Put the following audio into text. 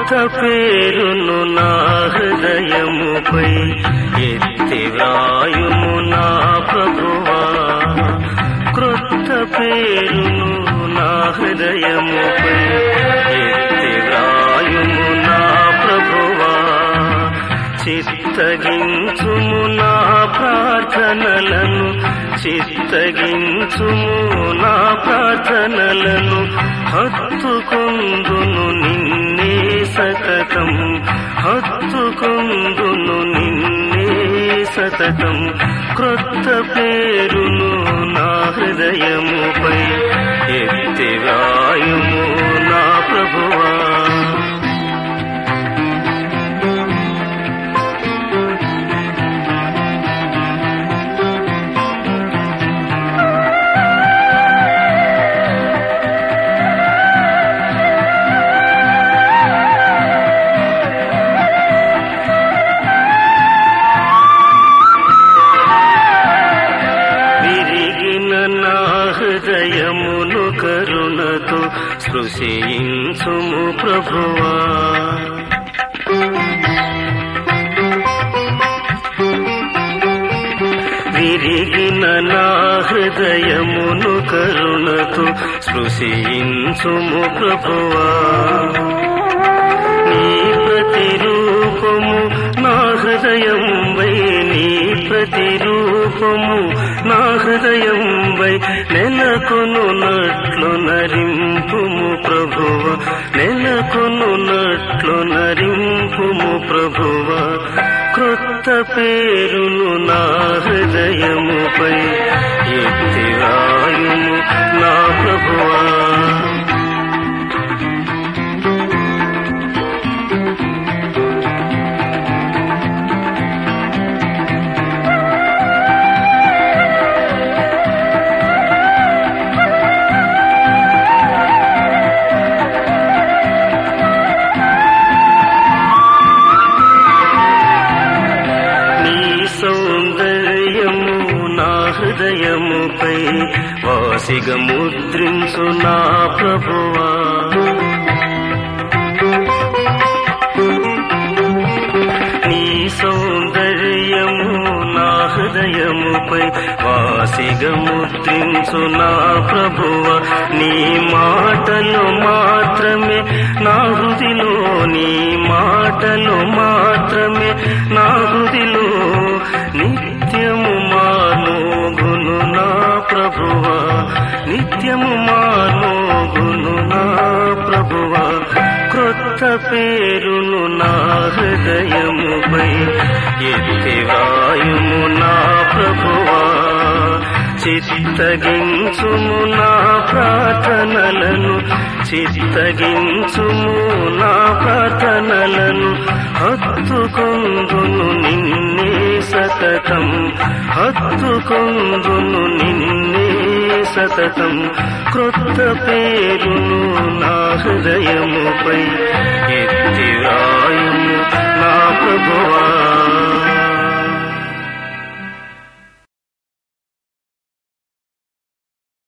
క్రొత్త పేరును నా హృదయముపై ఎత్తి వ్రాయుము నా ప్రభువా క్రొత్త పేరును నా హృదయముపై ఎత్తి వ్రాయుము నా ప్రభువా చిత్తగించుము నా ప్రార్థనలను చిత్తగించుము నా ప్రార్థనలను హత్తుకొందును నిన్నే సతతం హత్తుకొందును నిన్నే సతతం క్రొత్త పేరును నా హృదయముపై ఎత్తి వ్రాయుము నా ప్రభువా విరిగిన నా హృదయమును కరుణతో స్పృశించుము ప్రభువా విరిగిన నా హృదయమును కరుణతో స్పృశించుము ప్రభువా నీ ప్రతిరూపము నా హృదయం వై నీ ప్రతిరూపము నా హృదయం వై నెలకొనున్నట్లు నరింపుము ప్రభువ నెలకొనున్నట్లు నరింపుము ప్రభువ క్రొత్త పేరును నా హృదయముపై ఎత్తి రాయుము నా ప్రభువా నీ సౌందర్యము నా హృదయముపై వాసిగా ముద్రించు నా ప్రభువా నీ సౌందర్యము నా హృదయముపై వాసిగా ముద్రించు నా ప్రభువ నీ మాటలు మాత్రమే నా హృదిలో నీ మాటలు మాత్రమే నా హృదిలో నిత్యము మానోగును నా ప్రభువ నిత్యము మానోగును నా ప్రభువ క్రొత్త పేరును నా హృదయముపై ఎత్తి వాయుము నా ప్రభువా చిత్తగించుము నా ప్రార్థనలను చిత్తగించుము నా ప్రార్థనలను హత్తుకొందును నిన్నే సతతం హత్తుకొందును నిన్నే సతతం క్రొత్త పేరును నా హృదయముపై ఎత్తి